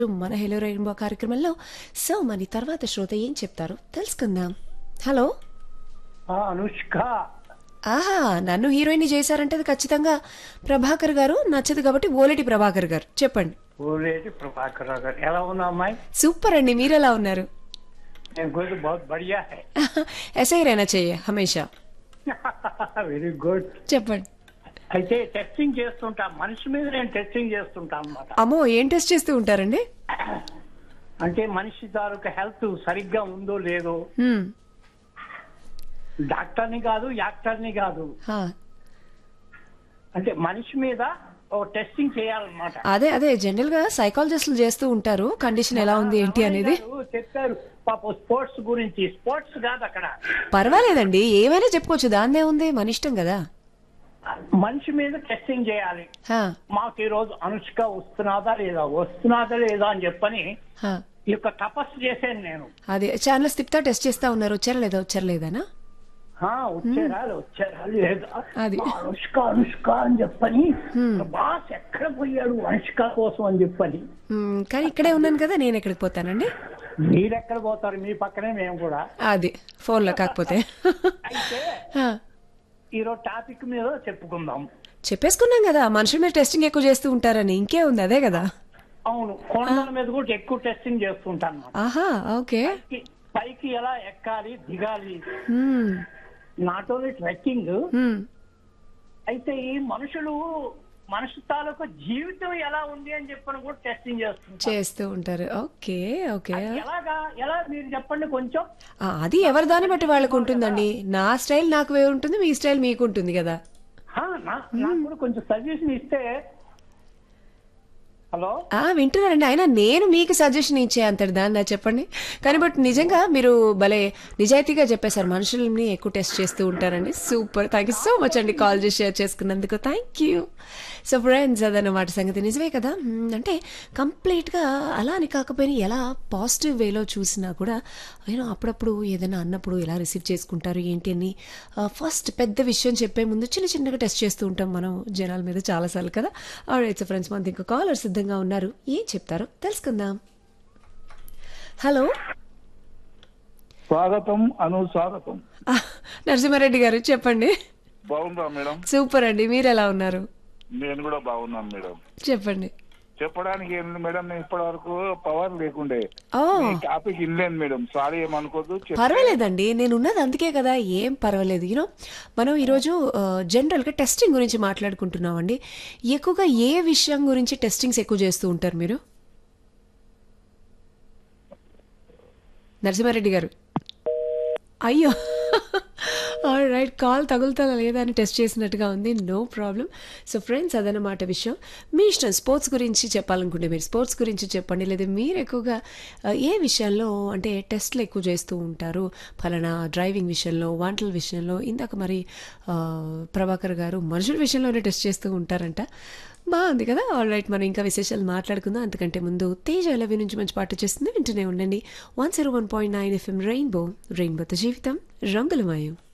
మన hello rainbow కార్యక్రమంలో so మరి తర్వాత శ్రోత ఏం చెప్తారో తెలుసుకుందాం హలో ఆ, అనుష్క ఆహా నన్ను హీరోయిన్ చేశారంటే అది ఖచ్చితంగా ప్రభాకర్ గారు నచ్చదు కాబట్టి ఓలేటి ప్రభాకర్ గారు చెప్పండి ఓలేటి ప్రభాకర్ రావు గారు ఎలా ఉన్నా అమ్మాయి సూపర్ అండి మీరు ఎలా ఉన్నారు నేను గుడ్ बहुत बढ़िया है ऐसे ही रहना चाहिए हमेशा వెరీ గుడ్ చెప్పండి అయితే టెస్టింగ్ చేస్తుంటా మనిషి మీద నేను టెస్టింగ్ చేస్తుంటా అన్నమాట అమ్మో ఏం టెస్ట్ చేస్తూ ఉంటారండి అంటే మనిషి తాలూకు హెల్త్ సరిగ్గా ఉందో లేదో హ్మ్, డాక్టర్ని కాదు యాక్టర్ని కాదు హా. అంటే మనిషి మీద ఓ టెస్టింగ్ చేయాలన్నమాట అదే అదే జనరల్ గా సైకాలజిస్టులు చేస్తూ ఉంటారు కండిషన్ ఎలా ఉంది ఏంటి అనేది రమణయ్య గారు చెప్పారు పాప స్పోర్ట్స్ గురించి స్పోర్ట్స్ కాదు అక్కడ పర్వాలేదండి ఏమైనా చెప్పుకోవచ్చు దాన్నే ఉంది మన ఇష్టం కదా మనిషి మీద టెస్టింగ్ చేయాలి హా, మాకు ఈ రోజు అనుష్క వస్తున్నదా లేదా వస్తున్నదా లేదా అని చెప్పని హా. ఈ యొక్క తపస్సు చేశాను నేను అదే ఛానల్స్ తిప్పుతా టెస్ట్ చేస్తా ఉన్నారు వచ్చారా లేదా వచ్చారా లేదానా ఆ, వచ్చారా వచ్చారా లేదా అది. మా అనుష్క అనుష్క అని చెప్పని బాస్ ఎక్కడ పోయాడు అనుష్క కోసం అని చెప్పని మ్మ్, కానీ ఇక్కడే ఉన్నాను కదా నేను ఎక్కడికి పోతానండి మీరెక్కడ పోతారు మీ పక్కనే మేము కూడా అది ఫోన్లో కాకపోతే అయితే హా. ఈరోజు టాపిక్ మీద చెప్పుకుందాం చెప్పేసుకున్నాం కదా మనుషుల మీద టెస్టింగ్ ఎక్కువ చేస్తూ ఉంటారని ఇంకే ఉంది అదే కదా అవును కొండల మీద కూడా ఎక్కువ టెస్టింగ్ చేస్తుంటాను అన్నమాట. ఆహా ఓకే పైకి- పైకి ఎలా ఎక్కాలి దిగాలి hmm, not only trekking hmm. అయితే ఈ మనుషులు మనిషి తాలూకు జీవితం ఎలా ఉంది అని చెప్పని కూడా టెస్టింగ్ చేస్తుంటారు చేస్తూ ఉంటారు ఓకే ఓకే ఎలాగా ఎలా మీరు చెప్పండి కొంచెం ఆ, అది ఎవరి దాన్ని బట్టి వాళ్ళకు ఉంటుందండి నా స్టైల్ నాకు వేరు ఉంటుంది మీ స్టైల్ మీకు ఉంటుంది కదా హా, నా- నాకు కూడా కొంచెం సజెషన్ ఇస్తే హలో ఆ వింటున్నారండి అయినా నేను మీకు సజెషన్ ఇచ్చే అంతటి దాన్ని చెప్పండి కానీ బట్ నిజంగా మీరు భలే నిజాయితీగా చెప్పేశారు మనుషుల్ని ఎక్కువ టెస్ట్ చేస్తూ ఉంటారండి super thank you so much అండి కాల్ చేసి షేర్ చేసుకున్నందుకు థ్యాంక్ యూ సో ఫ్రెండ్స్ అదన్నమాట సంగతి నిజమే కదా మ్మ్, అంటే కంప్లీట్గా అలా అని కాకపోయినా ఎలా పాజిటివ్ వేలో చూసినా కూడా అయినా అప్పుడప్పుడు ఏదైనా అన్నప్పుడు ఎలా రిసీవ్ చేసుకుంటారు ఏంటి అని ఫస్ట్ పెద్ద విషయం చెప్పే ముందు చిన్న చిన్నగా టెస్ట్ చేస్తూ ఉంటాం మనం జనాల మీద చాలాసార్లు కదా ఆల్రైట్ సో ఫ్రెండ్స్ మనకి ఇంకా కాలర్ సిద్ధంగా ఉన్నారు ఏం చెప్తారో తెలుసుకుందాం హలో స్వాగతం అను స్వాగతం ఆ, నరసింహారెడ్డి గారు చెప్పండి బాగుందా మేడం సూపర్ అండి మీరు ఎలా ఉన్నారు నేను కూడా బాగున్నాను మేడం చెప్పండి చెప్పడానికి ఏంది మేడం నేను ఇప్పటి వరకు పవర్ లేకుండే ఓ ఈ టాపిక్ ఇన్లేను మేడం సారీ ఏమనుకోద్దు చెప్- పర్వాలేదండి నేను ఉన్నది అందుకే కదా ఏం పర్వాలేదు యూనో మనం ఈరోజు ఆ, జనరల్గా టెస్టింగ్ గురించి మాట్లాడుకుంటున్నామండి ఎక్కువగా ఏ విషయం గురించి టెస్టింగ్స్ ఎక్కువ చేస్తూ ఉంటారు మీరు నరసింహారెడ్డి గారు అయ్యో రైట్ కాల్ తగులుతుందా లేదా అని టెస్ట్ చేసినట్టుగా ఉంది నో ప్రాబ్లం సో ఫ్రెండ్స్ అదనమాట విషయం మీ ఇష్టం స్పోర్ట్స్ గురించి చెప్పాలనుకుంటే మీరు స్పోర్ట్స్ గురించి చెప్పండి లేదా మీరు ఎక్కువగా ఆ, ఏ విషయాల్లో అంటే టెస్ట్లు ఎక్కువ చేస్తూ ఉంటారు ఫలానా డ్రైవింగ్ విషయంలో వంటల విషయంలో ఇందాక మరి ఆ, ప్రభాకర్ గారు మనుషుల విషయంలోనే టెస్ట్ చేస్తూ ఉంటారంట బాగుంది కదా ఆల్ రైట్ మనం ఇంకా విశేషాలు మాట్లాడుకుందాం అంతకంటే ముందు తేజ లవి నుంచి మంచి పాట చేస్తుంది వింటూనే ఉండండి one zero one point nine FM rainbow రెయిన్బోతో జీవితం రంగులమయం